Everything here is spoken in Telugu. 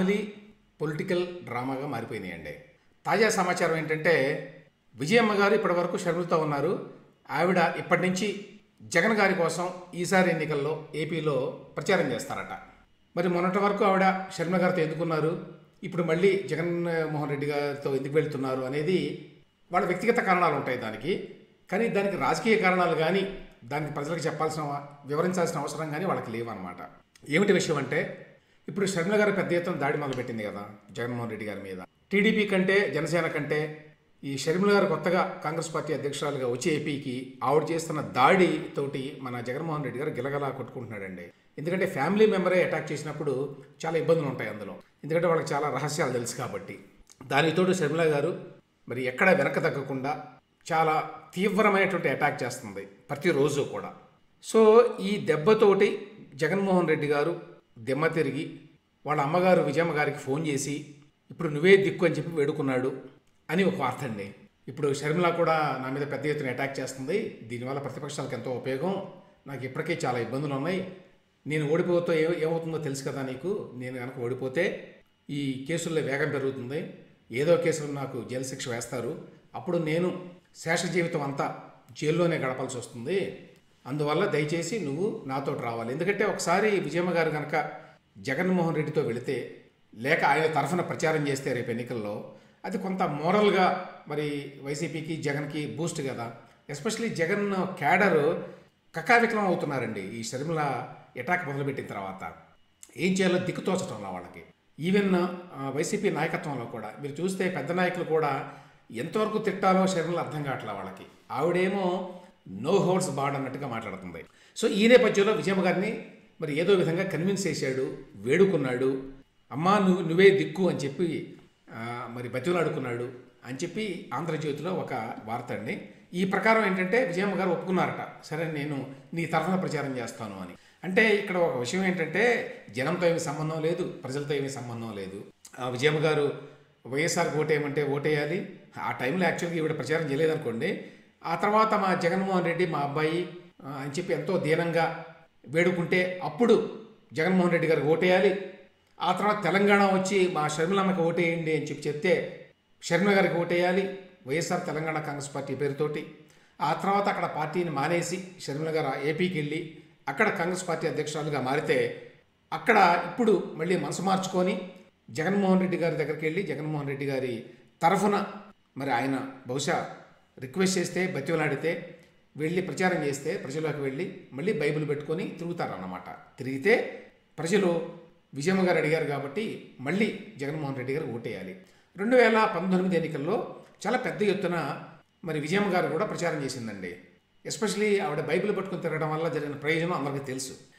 నార్మలీ పొలిటికల్ డ్రామాగా మారిపోయినాయండి తాజా సమాచారం ఏంటంటే విజయమ్మ గారు ఇప్పటివరకు షర్మిలతో ఉన్నారు ఆవిడ ఇప్పటి నుంచి జగన్ గారి కోసం ఈసారి ఎన్నికల్లో ఏపీలో ప్రచారం చేస్తారట మరి మొన్నటి వరకు ఆవిడ షర్మిల గారితో ఎందుకున్నారు ఇప్పుడు మళ్ళీ జగన్ మోహన్ రెడ్డి గారితో ఎందుకు వెళ్తున్నారు అనేది వాళ్ళ వ్యక్తిగత కారణాలు ఉంటాయి దానికి కానీ దానికి రాజకీయ కారణాలు కానీ దానికి ప్రజలకు చెప్పాల్సిన వివరించాల్సిన అవసరం కానీ వాళ్ళకి లేవన్నమాట ఏమిటి విషయం అంటే ఇప్పుడు షర్మిల గారు పెద్ద ఎత్తున దాడి మొదలుపెట్టింది కదా జగన్మోహన్ రెడ్డి గారి మీద టీడీపీ కంటే జనసేన కంటే ఈ షర్మిల గారు కొత్తగా కాంగ్రెస్ పార్టీ అధ్యక్షురాలుగా వచ్చే ఏపీకి ఆవిడ చేస్తున్న దాడి తోటి మన జగన్మోహన్ రెడ్డి గారు గిలగలా కొట్టుకుంటున్నాడండి ఎందుకంటే ఫ్యామిలీ మెంబరే అటాక్ చేసినప్పుడు చాలా ఇబ్బందులు ఉంటాయి అందులో ఎందుకంటే వాళ్ళకి చాలా రహస్యాలు తెలుసు కాబట్టి దానితోటి షర్మిల గారు మరి ఎక్కడ వెనక తగ్గకుండా చాలా తీవ్రమైనటువంటి అటాక్ చేస్తుంది ప్రతిరోజు కూడా సో ఈ దెబ్బతోటి జగన్మోహన్ రెడ్డి గారు దిమ్మ తిరిగి వాళ్ళ అమ్మగారు విజయమ్మ గారికి ఫోన్ చేసి ఇప్పుడు నువ్వే దిక్కు అని చెప్పి వేడుకున్నాడు అని ఒక వార్త అండి ఇప్పుడు షర్మిల కూడా నా మీద పెద్ద ఎత్తున అటాక్ చేస్తుంది దీనివల్ల ప్రతిపక్షాలకు ఎంతో ఉపయోగం నాకు ఇప్పటికే చాలా ఇబ్బందులు ఉన్నాయి నేను ఓడిపోతే ఏ ఏమవుతుందో తెలుసు కదా నీకు నేను కనుక ఓడిపోతే ఈ కేసుల్లో వేగం పెరుగుతుంది ఏదో కేసులో నాకు జైలు శిక్ష వేస్తారు అప్పుడు నేను శేష జీవితం అంతా జైల్లోనే గడపాల్సి వస్తుంది అందువల్ల దయచేసి నువ్వు నాతో రావాలి ఎందుకంటే ఒకసారి విజయమ్మ గారు కనుక జగన్మోహన్ రెడ్డితో వెళితే లేక ఆయన తరఫున ప్రచారం చేస్తే రేపు ఎన్నికల్లో అది కొంత మోరల్గా మరి వైసీపీకి జగన్కి బూస్ట్ కదా ఎస్పెషలీ జగన్ క్యాడర్ కకావికలం అవుతున్నారండి ఈ షర్మిల ఎటాక్ మొదలుపెట్టిన తర్వాత ఏం చేయాలో దిక్కుతోచటంలో వాళ్ళకి ఈవెన్ ఆ, వైసీపీ నాయకత్వంలో కూడా మీరు చూస్తే పెద్ద నాయకులు కూడా ఎంతవరకు తిట్టాలో షర్మిల అర్థం కావట్లే వాళ్ళకి ఆవిడేమో నో హోల్డ్స్ బాడ్ అన్నట్టుగా మాట్లాడుతుంది సో ఈ నేపథ్యంలో విజయమ్మ గారిని మరి ఏదో విధంగా కన్విన్స్ చేశాడు వేడుకున్నాడు అమ్మా నువ్వు నువ్వే దిక్కు అని చెప్పి ఆ, మరి బతిలాడుకున్నాడు అని చెప్పి ఆంధ్రజ్యోతిలో ఒక వార్త అండి ఈ ప్రకారం ఏంటంటే విజయమ్మ గారు ఒప్పుకున్నారట సరే నేను నీ తరఫున ప్రచారం చేస్తాను అని అంటే ఇక్కడ ఒక విషయం ఏంటంటే జనంతో ఏమి సంబంధం లేదు ప్రజలతో ఏమి సంబంధం లేదు ఆ విజయమ్మ గారు వైఎస్ఆర్కి ఓటేయమంటే ఓటేయాలి ఆ టైంలో యాక్చువల్గా ఈవిడ ప్రచారం చేయలేదనుకోండి ఆ తర్వాత మా జగన్మోహన్ రెడ్డి మా అబ్బాయి ఆ, అని చెప్పి ఎంతో దీనంగా వేడుకుంటే అప్పుడు జగన్మోహన్ రెడ్డి గారికి ఓటేయాలి ఆ తర్వాత తెలంగాణ వచ్చి మా షర్మిలమ్మకి ఓటేయండి అని చెప్పి చెప్తే షర్మిల గారికి ఓటేయాలి వైఎస్ఆర్ తెలంగాణ కాంగ్రెస్ పార్టీ పేరుతోటి ఆ తర్వాత అక్కడ పార్టీని మానేసి షర్మిల గారు ఏపీకి వెళ్ళి అక్కడ కాంగ్రెస్ పార్టీ అధ్యక్షురాలుగా మారితే అక్కడ ఇప్పుడు మళ్ళీ మనసు మార్చుకొని జగన్మోహన్ రెడ్డి గారి దగ్గరికి వెళ్ళి జగన్మోహన్ రెడ్డి గారి తరఫున మరి ఆయన బహుశా రిక్వెస్ట్ చేస్తే బతివలాడితే వెళ్ళి ప్రచారం చేస్తే ప్రజలకు వెళ్ళి మళ్ళీ బైబిల్ పెట్టుకొని తిరుగుతారన్నమాట తిరిగితే ప్రజలు విజయమ్మ గారు అడిగారు కాబట్టి మళ్ళీ జగన్మోహన్ రెడ్డి గారు ఓటేయాలి రెండు వేల పంతొమ్మిది ఎన్నికల్లో చాలా పెద్ద ఎత్తున మరి విజయమ్మ గారు కూడా ప్రచారం చేసిందండి ఎస్పెషలీ ఆవిడ బైబిల్ పట్టుకుని తిరగడం వల్ల జరిగిన ప్రయోజనం అందరికీ తెలుసు